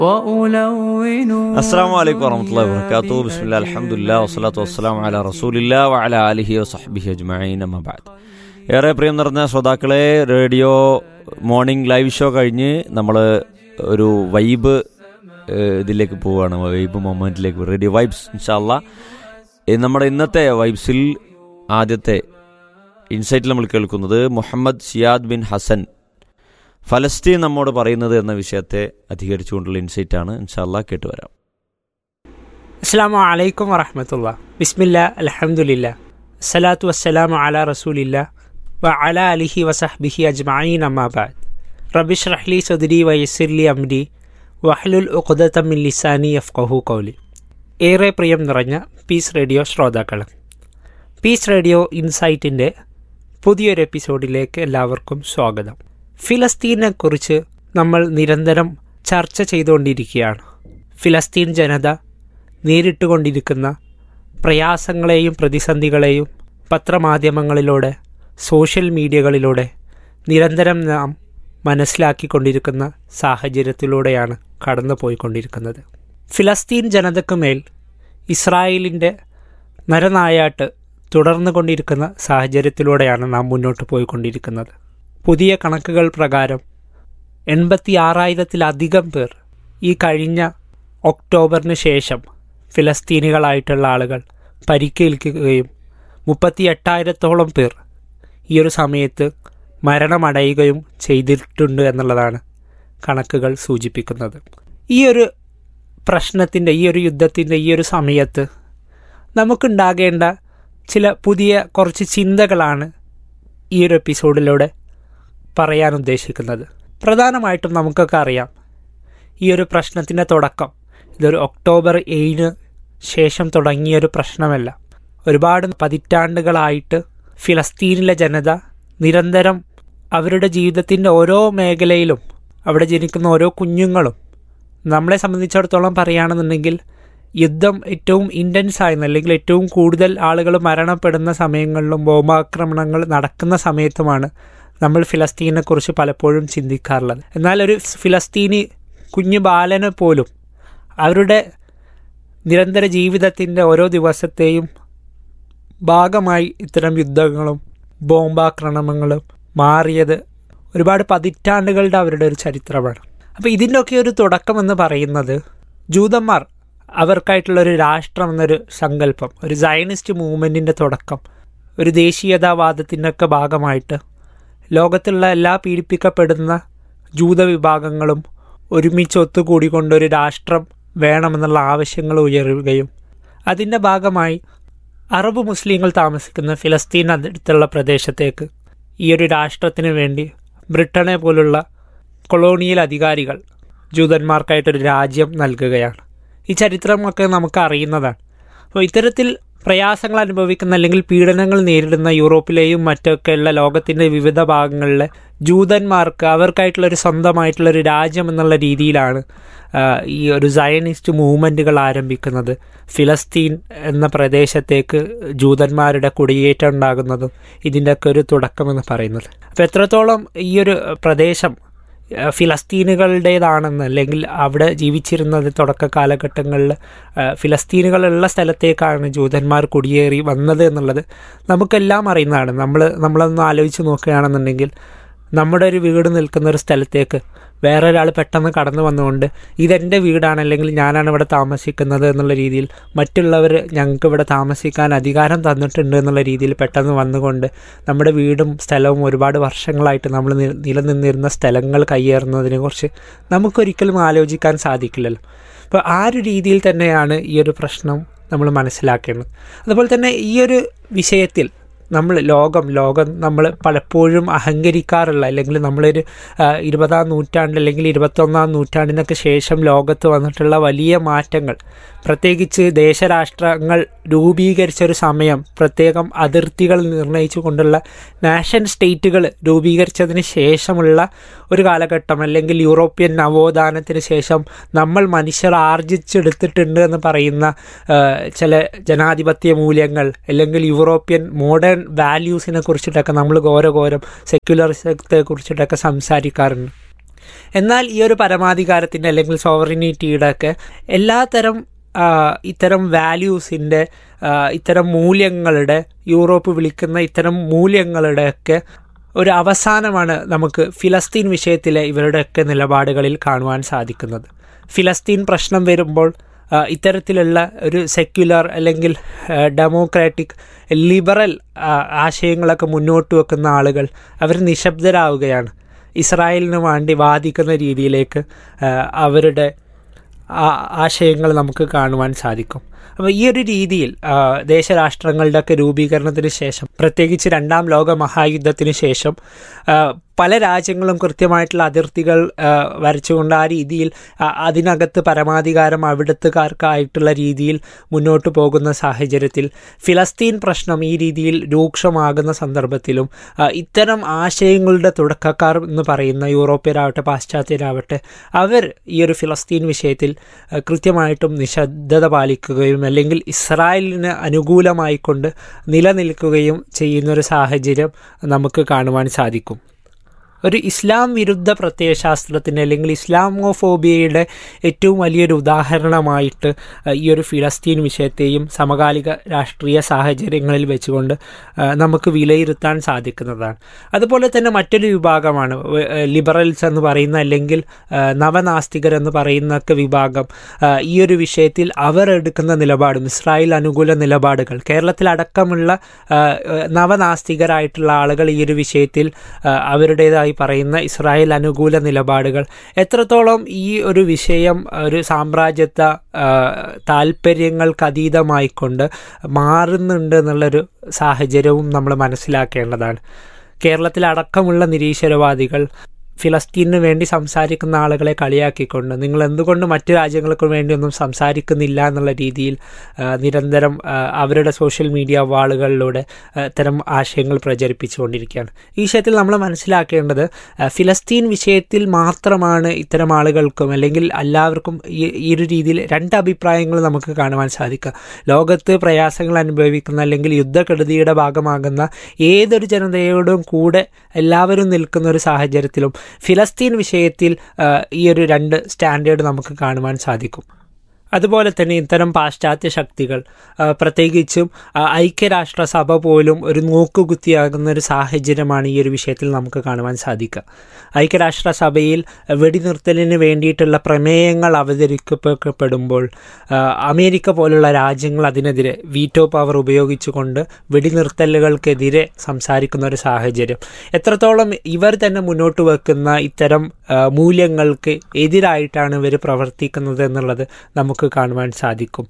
അസ്സാം വലൈക്കും വറഹമത്തുള്ള വർക്കാത്തു ബിസ്മില്ല അലഹമുല്ല വസ്സലാത്തു വസ്സലാം അല റസൂലില്ല വഅല അലിഹി വസഹബിഹി അജ്മഈൻ അമ്മബാദ് ഏറെ പ്രിയം നിറഞ്ഞ ശ്രോതാക്കളെ റേഡിയോ മോർണിംഗ് ലൈവ് ഷോ കഴിഞ്ഞ് നമ്മൾ ഒരു വൈബ് ഏഹ്, ഇതിലേക്ക് പോവുകയാണ് വൈബ് മൊമെന്റിലേക്ക് റേഡിയോ വൈബ്സ് ഇൻഷാല്ല നമ്മുടെ ഇന്നത്തെ വൈബ്സിൽ ആദ്യത്തെ ഇൻസൈറ്റിൽ നമ്മൾ കേൾക്കുന്നത് മുഹമ്മദ് ഷിയാദ് ബിൻ ഹസൻ ഫലസ്തീൻ നമ്മോട് പറയുന്നത് എന്ന വിഷയത്തെ അധികരിച്ചുകൊണ്ടുള്ള ഇൻസൈറ്റ് ആണ് ഇൻഷാല്ല കേട്ടുവരാം അസ്സാം വലൈക്കും വറഹമത്തുള്ള ബിസ്മില്ല അലഹമുല്ല അസ്സലാത്തു വസ്സലാമു അല റസൂലില്ല വ അല അലിഹി വസഹ്ബിഹി അജ്മഈൻ അമ്മാബാദ് റബിഷ് റഹ്ലി സദരി വയസ്സിർലി അംരി വഹ്ലുൽ ഉഖ്ദത്തമിൻ ലിസാനി യഫ്ഖഹു കൗലി ഏറെ പ്രിയം നിറഞ്ഞ പീസ് റേഡിയോ ശ്രോതാക്കൾ പീസ് റേഡിയോ ഇൻസൈറ്റിൻ്റെ പുതിയൊരു എപ്പിസോഡിലേക്ക് എല്ലാവർക്കും സ്വാഗതം ഫിലസ്തീനെക്കുറിച്ച് നമ്മൾ നിരന്തരം ചർച്ച ചെയ്തുകൊണ്ടിരിക്കുകയാണ് ഫിലസ്തീൻ ജനത നേരിട്ടുകൊണ്ടിരിക്കുന്ന പ്രയാസങ്ങളെയും പ്രതിസന്ധികളെയും പത്രമാധ്യമങ്ങളിലൂടെ സോഷ്യൽ മീഡിയകളിലൂടെ നിരന്തരം നാം മനസ്സിലാക്കിക്കൊണ്ടിരിക്കുന്ന സാഹചര്യത്തിലൂടെയാണ് കടന്നു പോയിക്കൊണ്ടിരിക്കുന്നത് ഫിലസ്തീൻ ജനതയ്ക്ക് മേൽ ഇസ്രായേലിൻ്റെ നരനായാട്ട് തുടർന്നു കൊണ്ടിരിക്കുന്ന സാഹചര്യത്തിലൂടെയാണ് നാം മുന്നോട്ട് പോയിക്കൊണ്ടിരിക്കുന്നത് പുതിയ കണക്കുകൾ പ്രകാരം എൺപത്തി ആറായിരത്തിലധികം പേർ ഈ കഴിഞ്ഞ ഒക്ടോബറിന് ശേഷം ഫിലസ്തീനികളായിട്ടുള്ള ആളുകൾ പരിക്കേൽക്കുകയും മുപ്പത്തി എട്ടായിരത്തോളം പേർ ഈ ഒരു സമയത്ത് മരണമടയുകയും ചെയ്തിട്ടുണ്ട് എന്നുള്ളതാണ് കണക്കുകൾ സൂചിപ്പിക്കുന്നത് ഈ ഒരു പ്രശ്നത്തിൻ്റെ ഈ ഒരു യുദ്ധത്തിൻ്റെ ഈ ഒരു സമയത്ത് നമുക്കുണ്ടാകേണ്ട ചില പുതിയ കുറച്ച് ചിന്തകളാണ് ഈ ഒരു എപ്പിസോഡിലൂടെ പറയാൻ ഉദ്ദേശിക്കുന്നത് പ്രധാനമായിട്ടും നമുക്കൊക്കെ അറിയാം ഈ ഒരു പ്രശ്നത്തിൻ്റെ തുടക്കം ഇതൊരു ഒക്ടോബർ ഏഴിന് ശേഷം തുടങ്ങിയ ഒരു പ്രശ്നമല്ല ഒരുപാട് പതിറ്റാണ്ടുകളായിട്ട് ഫിലസ്തീനിലെ ജനത നിരന്തരം അവരുടെ ജീവിതത്തിൻ്റെ ഓരോ മേഖലയിലും അവിടെ ജനിക്കുന്ന ഓരോ കുഞ്ഞുങ്ങളും നമ്മളെ സംബന്ധിച്ചിടത്തോളം പറയുകയാണെന്നുണ്ടെങ്കിൽ യുദ്ധം ഏറ്റവും ഇൻറ്റൻസ് ആയിരുന്നു അല്ലെങ്കിൽ ഏറ്റവും കൂടുതൽ ആളുകൾ മരണപ്പെടുന്ന സമയങ്ങളിലും ബോംബാക്രമണങ്ങൾ നടക്കുന്ന സമയത്തുമാണ് നമ്മൾ ഫിലസ്തീനെക്കുറിച്ച് പലപ്പോഴും ചിന്തിക്കാറുള്ളത് എന്നാൽ ഒരു ഫിലസ്തീനി കുഞ്ഞു ബാലനെ പോലും അവരുടെ നിരന്തര ജീവിതത്തിൻ്റെ ഓരോ ദിവസത്തെയും ഭാഗമായി ഇത്തരം യുദ്ധങ്ങളും ബോംബാക്രമണങ്ങളും മാറിയത് ഒരുപാട് പതിറ്റാണ്ടുകളുടെ അവരുടെ ഒരു ചരിത്രമാണ് അപ്പോൾ ഇതിൻ്റെയൊക്കെ ഒരു തുടക്കം എന്ന് പറയുന്നത് ജൂതന്മാർ അവർക്കായിട്ടുള്ള ഒരു രാഷ്ട്രം എന്നൊരു സങ്കല്പം ഒരു സയനിസ്റ്റ് മൂവ്മെൻറ്റിൻ്റെ തുടക്കം ഒരു ദേശീയതാവാദത്തിൻ്റെ ഒക്കെ ഭാഗമായിട്ട് ലോകത്തുള്ള എല്ലാ പീഡിപ്പിക്കപ്പെടുന്ന ജൂത വിഭാഗങ്ങളും ഒരുമിച്ച് ഒത്തുകൂടിക്കൊണ്ടൊരു രാഷ്ട്രം വേണമെന്നുള്ള ആവശ്യങ്ങൾ ഉയരുകയും അതിൻ്റെ ഭാഗമായി അറബ് മുസ്ലിങ്ങൾ താമസിക്കുന്ന ഫിലസ്തീൻ അടുത്തുള്ള പ്രദേശത്തേക്ക് ഈ ഒരു രാഷ്ട്രത്തിന് വേണ്ടി ബ്രിട്ടനെ പോലുള്ള കൊളോണിയൽ അധികാരികൾ ജൂതന്മാർക്കായിട്ടൊരു രാജ്യം നൽകുകയാണ് ഈ ചരിത്രമൊക്കെ നമുക്ക് അറിയുന്നതാണ് അപ്പോൾ ഇത്തരത്തിൽ പ്രയാസങ്ങൾ അനുഭവിക്കുന്ന അല്ലെങ്കിൽ പീഡനങ്ങൾ നേരിടുന്ന യൂറോപ്പിലെയും മറ്റൊക്കെയുള്ള ലോകത്തിൻ്റെ വിവിധ ഭാഗങ്ങളിലെ ജൂതന്മാർക്ക് അവർക്കായിട്ടുള്ള ഒരു സ്വന്തമായിട്ടുള്ള ഒരു രാജ്യം എന്നുള്ള രീതിയിലാണ് ആ, ഈ ഒരു സയനിസ്റ്റ് മൂവ്മെൻറ്റുകൾ ആരംഭിക്കുന്നത് ഫിലസ്തീൻ എന്ന പ്രദേശത്തേക്ക് ജൂതന്മാരുടെ കുടിയേറ്റം ഉണ്ടാകുന്നതും ഇതിൻ്റെയൊക്കെ ഒരു തുടക്കമെന്ന് പറയുന്നത് അപ്പോൾ എത്രത്തോളം ഈ ഒരു പ്രദേശം ഏഹ് ഫിലസ്തീനുകളുടേതാണെന്ന് അല്ലെങ്കിൽ അവിടെ ജീവിച്ചിരുന്നത് തുടക്ക കാലഘട്ടങ്ങളിൽ ഏഹ് ഫിലസ്തീനുകളുള്ള സ്ഥലത്തേക്കാണ് ജൂതന്മാർ കുടിയേറി വന്നത് എന്നുള്ളത് നമുക്കെല്ലാം അറിയുന്നതാണ് നമ്മൾ നമ്മളൊന്ന് ആലോചിച്ച് നോക്കുകയാണെന്നുണ്ടെങ്കിൽ നമ്മുടെ ഒരു വീട് നിൽക്കുന്ന ഒരു സ്ഥലത്തേക്ക് വേറെ ഒരാൾ പെട്ടെന്ന് കടന്നു വന്നുകൊണ്ട് ഇതെൻ്റെ വീടാണ് അല്ലെങ്കിൽ ഞാനാണ് ഇവിടെ താമസിക്കുന്നത് എന്നുള്ള രീതിയിൽ മറ്റുള്ളവർ ഞങ്ങൾക്ക് ഇവിടെ താമസിക്കാൻ അധികാരം തന്നിട്ടുണ്ട് എന്നുള്ള രീതിയിൽ പെട്ടെന്ന് വന്നുകൊണ്ട് നമ്മുടെ വീടും സ്ഥലവും ഒരുപാട് വർഷങ്ങളായിട്ട് നമ്മൾ നി- നിലനിന്നിരുന്ന സ്ഥലങ്ങൾ കയ്യേറുന്നതിനെക്കുറിച്ച് നമുക്കൊരിക്കലും ആലോചിക്കാൻ സാധിക്കില്ലല്ലോ അപ്പോൾ ആ ഒരു രീതിയിൽ തന്നെയാണ് ഈ ഒരു പ്രശ്നം നമ്മൾ മനസ്സിലാക്കേണ്ടത് അതുപോലെ തന്നെ ഈ ഒരു വിഷയത്തിൽ നമ്മൾ ലോകം ലോകം നമ്മൾ പലപ്പോഴും അഹങ്കരിക്കാറുള്ള അല്ലെങ്കിൽ നമ്മളൊരു ആ, ഇരുപതാം നൂറ്റാണ്ട് അല്ലെങ്കിൽ ഇരുപത്തൊന്നാം നൂറ്റാണ്ടിനൊക്കെ ശേഷം ലോകത്ത് വന്നിട്ടുള്ള വലിയ മാറ്റങ്ങൾ പ്രത്യേകിച്ച് ദേശരാഷ്ട്രങ്ങൾ രൂപീകരിച്ച ഒരു സമയം പ്രത്യേകം അതിർത്തികൾ നിർണയിച്ചു കൊണ്ടുള്ള നാഷൻ സ്റ്റേറ്റുകൾ രൂപീകരിച്ചതിന് ശേഷമുള്ള ഒരു കാലഘട്ടം അല്ലെങ്കിൽ യൂറോപ്യൻ നവോത്ഥാനത്തിന് ശേഷം നമ്മൾ മനുഷ്യർ ആർജിച്ചെടുത്തിട്ടുണ്ട് എന്ന് പറയുന്ന ആ, ചില ജനാധിപത്യ മൂല്യങ്ങൾ അല്ലെങ്കിൽ യൂറോപ്യൻ മോഡേൺ വാല്യൂസിനെ കുറിച്ചിട്ടൊക്കെ നമ്മൾ ഘോരഘോരം സെക്യുലറിസത്തെ കുറിച്ചിട്ടൊക്കെ സംസാരിക്കാറുണ്ട് എന്നാൽ ഈ ഒരു പരമാധികാരത്തിൻ്റെ അല്ലെങ്കിൽ സോവറിനിറ്റിയുടെ ഒക്കെ എല്ലാത്തരം ആ, ഇത്തരം വാല്യൂസിൻ്റെ ഇത്തരം മൂല്യങ്ങളുടെ യൂറോപ്പ് വിളിക്കുന്ന ഇത്തരം മൂല്യങ്ങളുടെയൊക്കെ ഒരു അവസാനമാണ് നമുക്ക് ഫിലസ്തീൻ വിഷയത്തിലെ ഇവരുടെയൊക്കെ നിലപാടുകളിൽ കാണുവാൻ സാധിക്കുന്നത് ഫിലസ്തീൻ പ്രശ്നം വരുമ്പോൾ ആ, ഇത്തരത്തിലുള്ള ഒരു സെക്യുലർ അല്ലെങ്കിൽ ഡെമോക്രാറ്റിക് ലിബറൽ ആ, ആശയങ്ങളൊക്കെ മുന്നോട്ട് വെക്കുന്ന ആളുകൾ അവർ നിശബ്ദരാവുകയാണ് ഇസ്രായേലിന് വേണ്ടി വാദിക്കുന്ന രീതിയിലേക്ക് ആ, അവരുടെ ആ- ആശയങ്ങൾ നമുക്ക് കാണുവാൻ സാധിക്കും അപ്പോൾ ഈ ഒരു രീതിയിൽ ആ, ദേശരാഷ്ട്രങ്ങളുടെയൊക്കെ രൂപീകരണത്തിന് ശേഷം പ്രത്യേകിച്ച് രണ്ടാം ലോക മഹായുദ്ധത്തിന് ശേഷം ആ, പല രാജ്യങ്ങളും കൃത്യമായിട്ടുള്ള അതിർത്തികൾ ആ, വരച്ചുകൊണ്ട് ആ രീതിയിൽ ആ, അതിനകത്ത് പരമാധികാരം അവിടുത്തുകാർക്കായിട്ടുള്ള രീതിയിൽ മുന്നോട്ട് പോകുന്ന സാഹചര്യത്തിൽ ഫിലസ്തീൻ പ്രശ്നം ഈ രീതിയിൽ രൂക്ഷമാകുന്ന സന്ദർഭത്തിലും ആ, ഇത്തരം ആശയങ്ങളുടെ തുടക്കക്കാർ എന്ന് പറയുന്ന യൂറോപ്യരാവട്ടെ പാശ്ചാത്യരാവട്ടെ അവർ ഈ ഒരു ഫിലസ്തീൻ വിഷയത്തിൽ ആ, കൃത്യമായിട്ടും നിശബ്ദത പാലിക്കുകയും അല്ലെങ്കിൽ ഇസ്രായേലിന് അനുകൂലമായിക്കൊണ്ട് നിലനിൽക്കുകയും ചെയ്യുന്നൊരു സാഹചര്യം നമുക്ക് കാണുവാൻ സാധിക്കും ഒരു ഇസ്ലാം വിരുദ്ധ പ്രത്യയശാസ്ത്രത്തിൻ്റെ അല്ലെങ്കിൽ ഇസ്ലാമോഫോബിയയുടെ ഏറ്റവും വലിയൊരു ഉദാഹരണമായിട്ട് അഹ്, ഈ ഒരു ഫിലസ്തീൻ വിഷയത്തെയും സമകാലിക രാഷ്ട്രീയ സാഹചര്യങ്ങളിൽ വെച്ചുകൊണ്ട് അഹ്, നമുക്ക് വിലയിരുത്താൻ സാധിക്കുന്നതാണ് അതുപോലെ തന്നെ മറ്റൊരു വിഭാഗമാണ് വ- ഏഹ്, ലിബറൽസ് എന്ന് പറയുന്ന അല്ലെങ്കിൽ അഹ്, നവനാസ്തികർ എന്ന് പറയുന്നൊക്കെ വിഭാഗം അഹ്, ഈ ഒരു വിഷയത്തിൽ അവർ എടുക്കുന്ന നിലപാടും ഇസ്രായേൽ അനുകൂല നിലപാടുകൾ കേരളത്തിലടക്കമുള്ള അഹ്, ഏഹ്, നവനാസ്തികരായിട്ടുള്ള ആളുകൾ ഈ ഒരു വിഷയത്തിൽ അഹ്, അവരുടേതായി പറയുന്ന ഇസ്രായേൽ അനുകൂല നിലപാടുകൾ എത്രത്തോളം ഈ ഒരു വിഷയം ഒരു സാമ്രാജ്യത്വ അഹ്, താല്പര്യങ്ങൾക്ക് അതീതമായിക്കൊണ്ട് മാറുന്നുണ്ട് എന്നുള്ളൊരു സാഹചര്യവും നമ്മൾ മനസ്സിലാക്കേണ്ടതാണ് കേരളത്തിലടക്കമുള്ള നിരീശ്വരവാദികൾ ഫിലസ്തീനു വേണ്ടി സംസാരിക്കുന്ന ആളുകളെ കളിയാക്കിക്കൊണ്ട് നിങ്ങൾ എന്തുകൊണ്ട് മറ്റു രാജ്യങ്ങൾക്ക് വേണ്ടി ഒന്നും സംസാരിക്കുന്നില്ല എന്നുള്ള രീതിയിൽ ആ, നിരന്തരം ആ, അവരുടെ സോഷ്യൽ മീഡിയ വാളുകളിലൂടെ ആ, ഇത്തരം ആശയങ്ങൾ പ്രചരിപ്പിച്ചുകൊണ്ടിരിക്കുകയാണ് ഈ വിഷയത്തിൽ നമ്മൾ മനസ്സിലാക്കേണ്ടത് ആ, ഫിലസ്തീൻ വിഷയത്തിൽ മാത്രമാണ് ഇത്തരം ആളുകൾക്കും അല്ലെങ്കിൽ എല്ലാവർക്കും ഈ ഈ ഒരു രീതിയിൽ രണ്ട് അഭിപ്രായങ്ങൾ നമുക്ക് കാണുവാൻ സാധിക്കുക ലോകത്ത് പ്രയാസങ്ങൾ അനുഭവിക്കുന്ന അല്ലെങ്കിൽ യുദ്ധക്കെടുതിയുടെ ഭാഗമാകുന്ന ഏതൊരു ജനതയോടും കൂടെ എല്ലാവരും നിൽക്കുന്ന ഒരു സാഹചര്യത്തിലും ഫിലസ്തീൻ വിഷയത്തിൽ ആ, ഈ ഒരു രണ്ട് സ്റ്റാൻഡേർഡ് നമുക്ക് കാണുവാൻ സാധിക്കും അതുപോലെ തന്നെ ഇത്തരം പാശ്ചാത്യ ശക്തികൾ ആ, പ്രത്യേകിച്ചും ആ, ഐക്യരാഷ്ട്രസഭ പോലും ഒരു നോക്കുകുത്തിയാകുന്ന ഒരു സാഹചര്യമാണ് ഈ ഒരു വിഷയത്തിൽ നമുക്ക് കാണുവാൻ സാധിക്കുക ഐക്യരാഷ്ട്രസഭയിൽ വെടിനിർത്തലിന് വേണ്ടിയിട്ടുള്ള പ്രമേയങ്ങൾ അവതരിക്കപ്പെടുമ്പോൾ ആ, അമേരിക്ക പോലുള്ള രാജ്യങ്ങൾ അതിനെതിരെ വീറ്റോ പവർ ഉപയോഗിച്ചുകൊണ്ട് വെടിനിർത്തലുകൾക്കെതിരെ സംസാരിക്കുന്ന ഒരു സാഹചര്യം എത്രത്തോളം ഇവർ തന്നെ മുന്നോട്ട് വെക്കുന്ന ഇത്തരം ആ, മൂല്യങ്ങൾക്ക് എതിരായിട്ടാണ് ഇവർ പ്രവർത്തിക്കുന്നത് എന്നുള്ളത് നമുക്ക് കാണുവാൻ സാധിക്കും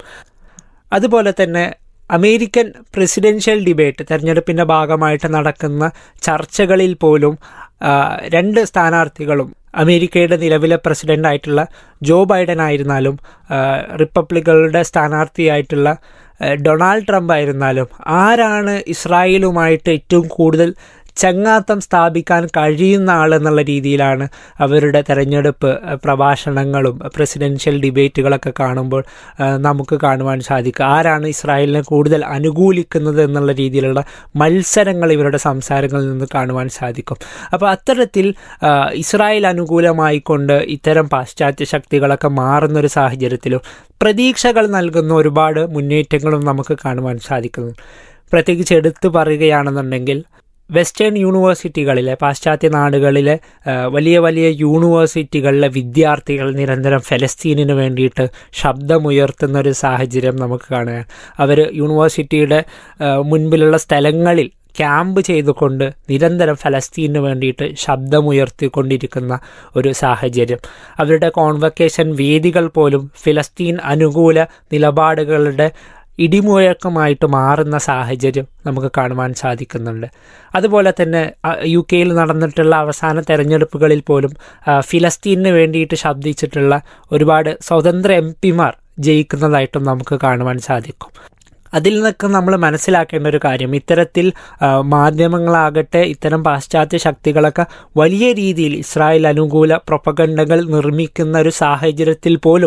അതുപോലെ തന്നെ അമേരിക്കൻ പ്രസിഡൻഷ്യൽ ഡിബേറ്റ് തെരഞ്ഞെടുപ്പിൻ്റെ ഭാഗമായിട്ട് നടക്കുന്ന ചർച്ചകളിൽ പോലും ആ, രണ്ട് സ്ഥാനാർത്ഥികളും അമേരിക്കയുടെ നിലവിലെ പ്രസിഡന്റ് ആയിട്ടുള്ള ജോ ബൈഡൻ ആയിരുന്നാലും ആ, റിപ്പബ്ലിക്കുകളുടെ സ്ഥാനാർത്ഥിയായിട്ടുള്ള ആ, ഡൊണാൾഡ് ട്രംപ് ആയിരുന്നാലും ആരാണ് ഇസ്രായേലുമായിട്ട് ഏറ്റവും കൂടുതൽ ചങ്ങാത്തം സ്ഥാപിക്കാൻ കഴിയുന്ന ആളെന്നുള്ള രീതിയിലാണ് അവരുടെ തെരഞ്ഞെടുപ്പ് അഹ്, പ്രഭാഷണങ്ങളും പ്രസിഡൻഷ്യൽ ഡിബേറ്റുകളൊക്കെ കാണുമ്പോൾ അഹ്, നമുക്ക് കാണുവാൻ സാധിക്കുക ആരാണ് ഇസ്രായേലിനെ കൂടുതൽ അനുകൂലിക്കുന്നത് എന്നുള്ള രീതിയിലുള്ള മത്സരങ്ങൾ ഇവരുടെ സംസാരങ്ങളിൽ നിന്ന് കാണുവാൻ സാധിക്കും അപ്പോൾ അത്തരത്തിൽ അഹ്, ഇസ്രായേൽ അനുകൂലമായിക്കൊണ്ട് ഇത്തരം പാശ്ചാത്യ ശക്തികളൊക്കെ മാറുന്ന ഒരു സാഹചര്യത്തിലും പ്രതീക്ഷകൾ നൽകുന്ന ഒരുപാട് മുന്നേറ്റങ്ങളും നമുക്ക് കാണുവാൻ സാധിക്കുന്നു പ്രത്യേകിച്ച് എടുത്തു പറയുകയാണെന്നുണ്ടെങ്കിൽ വെസ്റ്റേൺ യൂണിവേഴ്സിറ്റികളിലെ പാശ്ചാത്യ നാടുകളിലെ ആ, വലിയ വലിയ യൂണിവേഴ്സിറ്റികളിലെ വിദ്യാർത്ഥികൾ നിരന്തരം ഫലസ്തീനിന് വേണ്ടിയിട്ട് ശബ്ദമുയർത്തുന്ന ഒരു സാഹചര്യം നമുക്ക് കാണുകയാണ് അവർ യൂണിവേഴ്സിറ്റിയുടെ ആ, മുൻപിലുള്ള സ്ഥലങ്ങളിൽ ക്യാമ്പ് ചെയ്തുകൊണ്ട് നിരന്തരം ഫലസ്തീനു വേണ്ടിയിട്ട് ശബ്ദമുയർത്തിക്കൊണ്ടിരിക്കുന്ന ഒരു സാഹചര്യം അവരുടെ കോൺവക്കേഷൻ വേദികൾ പോലും ഫിലസ്തീൻ അനുകൂല നിലപാടുകളുടെ ഇടിമുഴക്കമായിട്ട് മാറുന്ന സാഹചര്യം നമുക്ക് കാണുവാൻ സാധിക്കുന്നുണ്ട് അതുപോലെ തന്നെ അ, യു കെയിൽ നടന്നിട്ടുള്ള അവസാന തെരഞ്ഞെടുപ്പുകളിൽ പോലും ആ, ഫിലസ്തീനു വേണ്ടിയിട്ട് ശബ്ദിച്ചിട്ടുള്ള ഒരുപാട് സ്വതന്ത്ര എം പിമാർ ജയിക്കുന്നതായിട്ടും നമുക്ക് കാണുവാൻ സാധിക്കും അതിൽ നിന്നൊക്കെ നമ്മൾ മനസ്സിലാക്കേണ്ട ഒരു കാര്യം ഇത്തരത്തിൽ ആ, മാധ്യമങ്ങളാകട്ടെ ഇത്തരം പാശ്ചാത്യ ശക്തികളൊക്കെ വലിയ രീതിയിൽ ഇസ്രായേൽ അനുകൂല പ്രൊപ്പഗണ്ടകൾ നിർമ്മിക്കുന്ന ഒരു സാഹചര്യത്തിൽ പോലും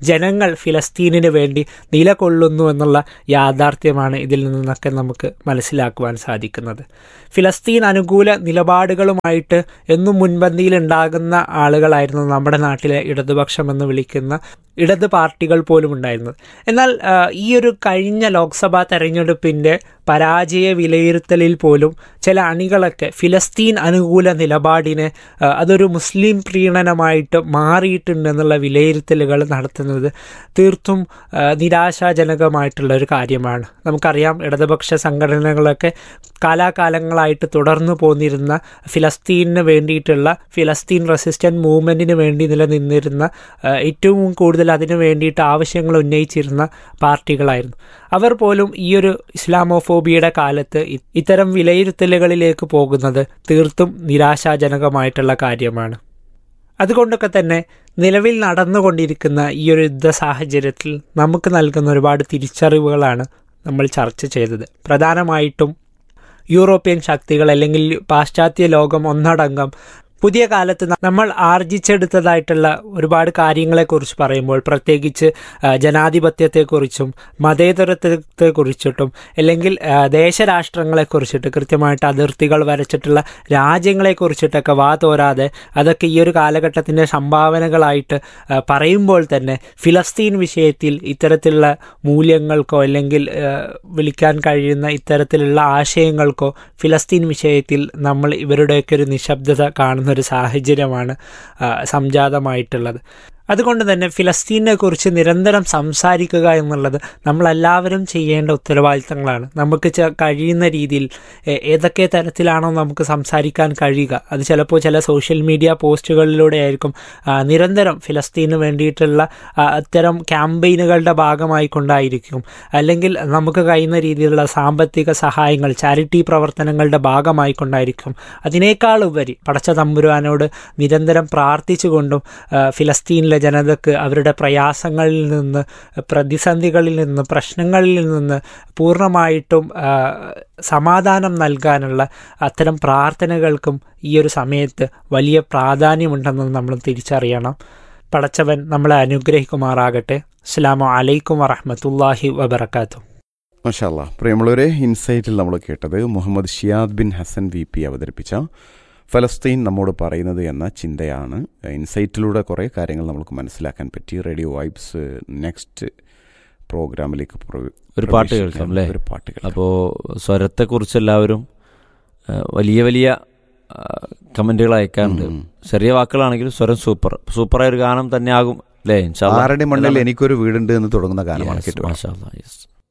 ജനങ്ങൾ ഫിലസ്തീനിന് വേണ്ടി നിലകൊള്ളുന്നു എന്നുള്ള യാഥാർത്ഥ്യമാണ് ഇതിൽ നിന്നൊക്കെ നമുക്ക് മനസ്സിലാക്കുവാൻ സാധിക്കുന്നത് ഫിലസ്തീൻ അനുകൂല നിലപാടുകളുമായിട്ട് എന്നും മുൻപന്തിയിൽ ഉണ്ടാകുന്ന ആളുകളായിരുന്നു നമ്മുടെ നാട്ടിലെ ഇടതുപക്ഷം എന്ന് വിളിക്കുന്ന ഇടത് പാർട്ടികൾ പോലും ഉണ്ടായിരുന്നത് എന്നാൽ ആ, ഈ ഒരു കഴിഞ്ഞ ലോക്സഭാ തെരഞ്ഞെടുപ്പിൻ്റെ പരാജയ വിലയിരുത്തലിൽ പോലും ചില അണികളൊക്കെ ഫിലസ്തീൻ അനുകൂല നിലപാടിനെ ആ, അതൊരു മുസ്ലിം പ്രീണനമായിട്ട് മാറിയിട്ടുണ്ടെന്നുള്ള വിലയിരുത്തലുകൾ നടത്തുന്നത് തീർത്തും ആ, നിരാശാജനകമായിട്ടുള്ള ഒരു കാര്യമാണ് നമുക്കറിയാം ഇടതുപക്ഷ സംഘടനകളൊക്കെ കാലാകാലങ്ങളായിട്ട് തുടർന്നു പോന്നിരുന്ന ഫിലസ്തീനിന് വേണ്ടിയിട്ടുള്ള ഫിലസ്തീൻ റെസിസ്റ്റന്റ് മൂവ്മെൻറ്റിന് വേണ്ടി നിലനിന്നിരുന്ന ആ, ഏറ്റവും കൂടുതൽ അതിനു വേണ്ടിയിട്ട് ആവശ്യങ്ങൾ ഉന്നയിച്ചിരുന്ന പാർട്ടികളായിരുന്നു അവർ പോലും ഈ ഒരു ഇസ്ലാമോഫോബിയയുടെ കാലത്ത് ഇ- ഇത്തരം വിലയിരുത്തലുകളിലേക്ക് പോകുന്നത് തീർത്തും നിരാശാജനകമായിട്ടുള്ള കാര്യമാണ് അതുകൊണ്ടൊക്കെ തന്നെ നിലവിൽ നടന്നുകൊണ്ടിരിക്കുന്ന ഈ ഒരു യുദ്ധ സാഹചര്യത്തിൽ നമുക്ക് നൽകുന്ന ഒരുപാട് തിരിച്ചറിവുകളാണ് നമ്മൾ ചർച്ച ചെയ്തത് പ്രധാനമായിട്ടും യൂറോപ്യൻ ശക്തികൾ അല്ലെങ്കിൽ പാശ്ചാത്യ ലോകം ഒന്നടങ്കം പുതിയ കാലത്ത് ന- നമ്മൾ ആർജിച്ചെടുത്തതായിട്ടുള്ള ഒരുപാട് കാര്യങ്ങളെക്കുറിച്ച് പറയുമ്പോൾ പ്രത്യേകിച്ച് ആ, ജനാധിപത്യത്തെക്കുറിച്ചും മതേതരത്വത്തെക്കുറിച്ചിട്ടും അല്ലെങ്കിൽ ആ, ദേശരാഷ്ട്രങ്ങളെക്കുറിച്ചിട്ട് കൃത്യമായിട്ട് അതിർത്തികൾ വരച്ചിട്ടുള്ള രാജ്യങ്ങളെക്കുറിച്ചിട്ടൊക്കെ വാ തോരാതെ അതൊക്കെ ഈ ഒരു കാലഘട്ടത്തിൻ്റെ സംഭാവനകളായിട്ട് ആ, പറയുമ്പോൾ തന്നെ ഫിലസ്തീൻ വിഷയത്തിൽ ഇത്തരത്തിലുള്ള മൂല്യങ്ങൾക്കോ അല്ലെങ്കിൽ ആ, വിളിക്കാൻ കഴിയുന്ന ഇത്തരത്തിലുള്ള ആശയങ്ങൾക്കോ ഫിലസ്തീൻ വിഷയത്തിൽ നമ്മൾ ഇവരുടെയൊക്കെ ഒരു നിശബ്ദത കാണുന്ന ഒരു സാഹചര്യമാണ് ആ, സംജാതമായിട്ടുള്ളത് അതുകൊണ്ട് തന്നെ ഫിലസ്തീനെ കുറിച്ച് നിരന്തരം സംസാരിക്കുക എന്നുള്ളത് നമ്മളെല്ലാവരും ചെയ്യേണ്ട ഉത്തരവാദിത്തങ്ങളാണ് നമുക്ക് ചെ- കഴിയുന്ന രീതിയിൽ എ- ഏതൊക്കെ തരത്തിലാണോ നമുക്ക് സംസാരിക്കാൻ കഴിയുക അത് ചിലപ്പോൾ ചില സോഷ്യൽ മീഡിയ പോസ്റ്റുകളിലൂടെ ആയിരിക്കും ആ, നിരന്തരം ഫിലസ്തീന് വേണ്ടിയിട്ടുള്ള ആ, അത്തരം ക്യാമ്പയിനുകളുടെ ഭാഗമായി കൊണ്ടായിരിക്കും അല്ലെങ്കിൽ നമുക്ക് കഴിയുന്ന രീതിയിലുള്ള സാമ്പത്തിക സഹായങ്ങൾ ചാരിറ്റി പ്രവർത്തനങ്ങളുടെ ഭാഗമായി കൊണ്ടായിരിക്കും അതിനേക്കാൾ ഉപരി പടച്ച തമ്പുരാനോട് നിരന്തരം പ്രാർത്ഥിച്ചുകൊണ്ടും ആ, ഫിലസ്തീനിലെ ജനതക്ക് അവരുടെ പ്രയാസങ്ങളിൽ നിന്ന് പ്രതിസന്ധികളിൽ നിന്ന് പ്രശ്നങ്ങളിൽ നിന്ന് പൂർണ്ണമായിട്ടും ആ, സമാധാനം നൽകാനുള്ള അത്തരം പ്രാർത്ഥനകൾക്കും ഈ ഒരു സമയത്ത് വലിയ പ്രാധാന്യമുണ്ടെന്ന് നമ്മൾ തിരിച്ചറിയണം പടച്ചവൻ നമ്മളെ അനുഗ്രഹിക്കുമാറാകട്ടെ അസ്സാം അലൈക്കും വറഹമത്തല്ലാഹി വബർക്കാത്തു മഷാല്ല പ്രിയമുള്ളവരെ ഇൻസൈറ്റിൽ നമ്മൾ കേട്ടത് മുഹമ്മദ് ഷിയാദ് ബിൻ ഹസൻ വി പി അവതരിപ്പിച്ച ഫലസ്തീൻ നമ്മോട് പറയുന്നത് എന്ന ചിന്തയാണ് ഇൻസൈറ്റിലൂടെ കുറേ കാര്യങ്ങൾ നമുക്ക് മനസ്സിലാക്കാൻ പറ്റി റേഡിയോ വൈബ്സ് നെക്സ്റ്റ് പ്രോഗ്രാമിലേക്ക് പ്രവ- ഒരു പാട്ട് പ്രവേശിക്കാം. കേൾക്കാം അല്ലേ ഒരു പാട്ട് കേൾക്കാം അപ്പോൾ സ്വരത്തെക്കുറിച്ച് എല്ലാവരും ആ, വലിയ വലിയ കമൻറ്റുകൾ അയക്കാറുണ്ട് ഉം. ചെറിയ വാക്കുകളാണെങ്കിലും സ്വരം സൂപ്പർ സൂപ്പറായ ഒരു ഗാനം തന്നെ ആകും അല്ലേ ഇൻഷാ അല്ലാ. ആറടി മണ്ണിൽ ഏതാണ്? എനിക്കൊരു വീടുണ്ട് എന്ന് തുടങ്ങുന്ന ഗാനമാണ് Yes, കേട്ടോ മാഷാ അല്ലാ, yes.